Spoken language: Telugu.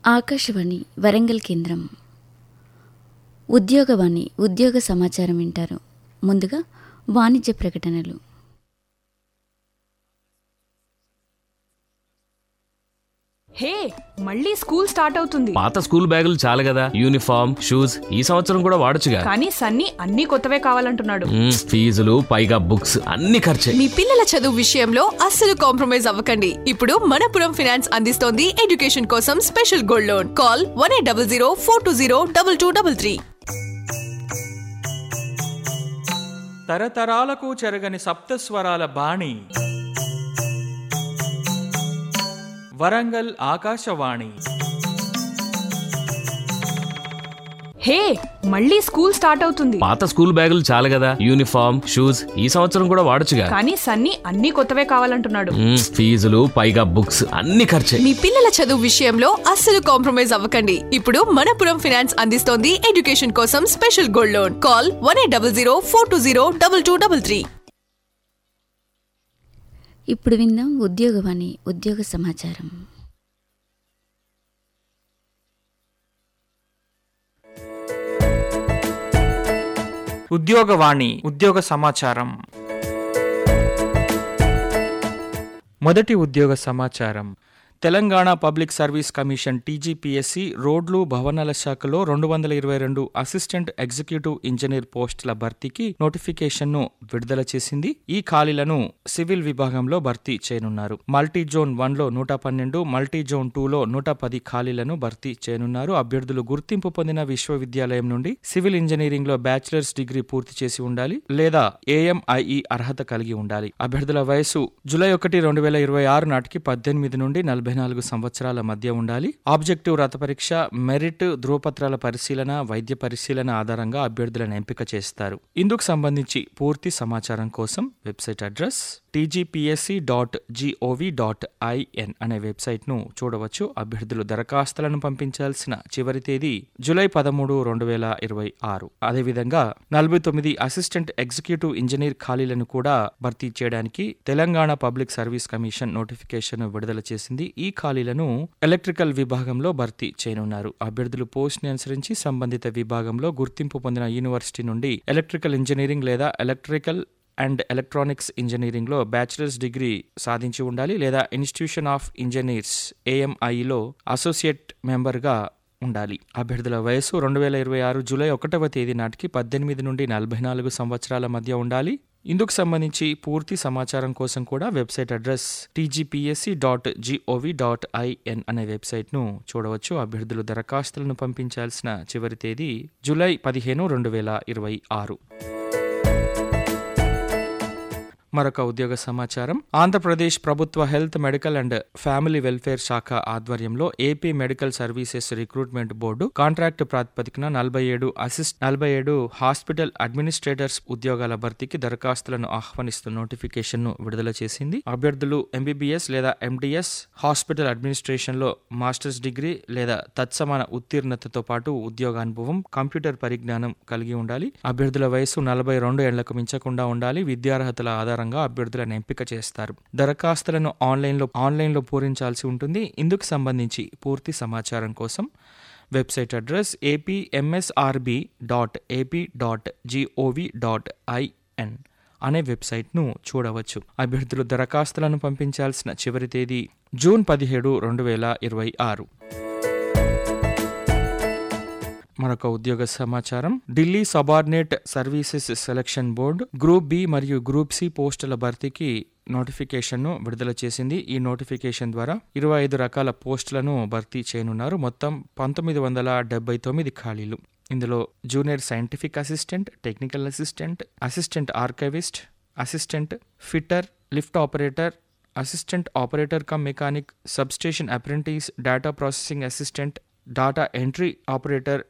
ఆకాశవాణి వరంగల్ కేంద్రం ఉద్యోగవాణి ఉద్యోగ సమాచారం వింటారు ముందుగా వాణిజ్య ప్రకటనలు హే మళ్ళీ స్కూల్ స్టార్ట్ అవుతుంది పాత స్కూల్ బ్యాగులు చాలు కదా యూనిఫామ్ షూస్ ఈ సంవత్సరం కూడా వాడొచ్చుగా కానీ సన్నీ అన్ని కొత్తవే కావాలంటున్నాడు మ్మ్, ఫీజులు పైగా బుక్స్ అన్ని ఖర్చే మీ పిల్లల చదువు విషయంలో అస్సలు కాంప్రమైజ్ అవ్వకండి ఇప్పుడు మనపురం ఫైనాన్స్ అందిస్తోంది ఎడ్యుకేషన్ కోసం special gold loan call one eight double zero four two zero double two double three తరతరాలకు చెరగని సప్తస్వరాల బాణి వరంగల్ ఆకాశవాణి హే మళ్ళీ స్కూల్ స్టార్ట్ అవుతుంది పాత స్కూల్ బ్యాగులు చాలు కదా యూనిఫామ్ షూస్ ఈ సంవత్సరం కూడా వాడొచ్చుగా కానీ సన్నీ అన్ని కొత్తవే కావాలంటున్నాడు మ్మ్, ఫీజులు పైగా బుక్స్ అన్ని ఖర్చే మీ పిల్లల చదువు విషయంలో అస్సలు కాంప్రమైజ్ అవ్వకండి ఇప్పుడు మనపురం ఫైనాన్స్ అందిస్తోంది ఎడ్యుకేషన్ కోసం special gold loan call one eight double zero four two zero double two double three ఇప్పుడు విందాం ఉద్యోగవాణి ఉద్యోగ సమాచారం ఉద్యోగవాణి ఉద్యోగ సమాచారం మొదటి ఉద్యోగ సమాచారం Telangana public service commission TGPSC రోడ్లు భవనాల శాఖలో రెండు వందల ఇరవై రెండు అసిస్టెంట్ ఎగ్జిక్యూటివ్ ఇంజనీర్ పోస్టుల భర్తీకి నోటిఫికేషన్ను విడుదల చేసింది ఈ ఖాళీలను సివిల్ విభాగంలో భర్తీ చేయనున్నారు మల్టీ జోన్ వన్లో నూట పన్నెండు మల్టీ జోన్ టూలో నూట పది ఖాళీలను భర్తీ చేయనున్నారు అభ్యర్థులు గుర్తింపు పొందిన విశ్వవిద్యాలయం నుండి సివిల్ ఇంజనీరింగ్ లో బ్యాచిలర్స్ డిగ్రీ పూర్తి చేసి ఉండాలి లేదా ఏఎంఐఈ అర్హత కలిగి ఉండాలి అభ్యర్థుల వయసు జూలై ఒకటి రెండు వేల ఇరవై ఆరు నాటికి పద్దెనిమిది నుండి నలభై నాలుగు సంవత్సరాల మధ్య ఉండాలి ఆబ్జెక్టివ్ రత పరీక్ష మెరిట్ ధృవపత్రాల పరిశీలన వైద్య పరిశీలన ఆధారంగా అభ్యర్థులను ఎంపిక చేస్తారు ఇందుకు సంబంధించి పూర్తి సమాచారం కోసం website address TGPSC dot GOV dot IN అనే వెబ్సైట్ ను చూడవచ్చు అభ్యర్థులు దరఖాస్తులను పంపించాల్సిన చివరి తేదీ జూలై పదమూడు రెండు వేల ఇరవై ఆరు అదేవిధంగా నలభై తొమ్మిది అసిస్టెంట్ ఎగ్జిక్యూటివ్ ఇంజనీర్ ఖాళీలను కూడా భర్తీ చేయడానికి Telangana public service commission notification విడుదల చేసింది ఈ ఖాళీలను ఎలక్ట్రికల్ విభాగంలో భర్తీ చేయనున్నారు అభ్యర్థులు పోస్ట్ ని అనుసరించి సంబంధిత విభాగంలో గుర్తింపు పొందిన యూనివర్సిటీ నుండి ఎలక్ట్రికల్ ఇంజనీరింగ్ లేదా ఎలక్ట్రికల్ అండ్ ఎలక్ట్రానిక్స్ ఇంజనీరింగ్లో బ్యాచిలర్స్ డిగ్రీ సాధించి ఉండాలి లేదా ఇన్స్టిట్యూషన్ ఆఫ్ ఇంజనీర్స్ ఏఎంఐలో అసోసియేట్ మెంబర్గా ఉండాలి అభ్యర్థుల వయసు రెండు వేల ఇరవై ఆరు జూలై ఒకటవ తేదీ నాటికి పద్దెనిమిది నుండి నలభై నాలుగు సంవత్సరాల మధ్య ఉండాలి ఇందుకు సంబంధించి పూర్తి సమాచారం కోసం కూడా website address TGPSC dot GOV dot IN అనే వెబ్సైట్ను చూడవచ్చు అభ్యర్థులు దరఖాస్తులను పంపించాల్సిన చివరి తేదీ జూలై పదిహేను రెండు వేల ఇరవై ఆరు మరొక ఉద్యోగ సమాచారం ఆంధ్రప్రదేశ్ ప్రభుత్వ health medical and family welfare శాఖ ఆధ్వర్యంలో AP medical services recruitment board contract ప్రాతిపదికన నలభై ఏడు అసిస్ట్ నలభై ఏడు హాస్పిటల్ అడ్మినిస్ట్రేటర్స్ ఉద్యోగాల భర్తీకి దరఖాస్తులను ఆహ్వానిస్తూ నోటిఫికేషన్ ను విడుదల చేసింది అభ్యర్థులు ఎంబీబీఎస్ లేదా ఎండిఎస్ హాస్పిటల్ అడ్మినిస్ట్రేషన్ లో మాస్టర్స్ డిగ్రీ లేదా తత్సమాన ఉత్తీర్ణతతో పాటు ఉద్యోగానుభవం కంప్యూటర్ పరిజ్ఞానం కలిగి ఉండాలి అభ్యర్థుల వయసు నలభై రెండు ఏళ్లకు మించకుండా ఉండాలి విద్యార్హతల ఆధారంగా అభ్యర్థులను ఎంపిక చేస్తారు దరఖాస్తులను ఆన్లైన్లో ఆన్లైన్లో పూరించాల్సి ఉంటుంది ఇందుకు సంబంధించి పూర్తి సమాచారం కోసం website address APMSRB dot AP dot GOV dot IN అనే వెబ్సైట్ను చూడవచ్చు అభ్యర్థులు దరఖాస్తులను పంపించాల్సిన చివరి తేదీ జూన్ పదిహేడు రెండు వేల ఇరవై ఆరు మరొక ఉద్యోగ సమాచారం Delhi subordinate services selection board group B మరియు గ్రూప్ సి పోస్టుల భర్తీకి నోటిఫికేషన్ ను విడుదల చేసింది ఈ నోటిఫికేషన్ ద్వారా ఇరవై ఐదు రకాల పోస్టులను భర్తీ చేయనున్నారు మొత్తం పంతొమ్మిది వందల డెబ్బై తొమ్మిది ఖాళీలు ఇందులో junior scientific assistant technical assistant assistant archivist assistant fitter lift operator assistant operator cum mechanic substation apprentice data processing assistant data entry operator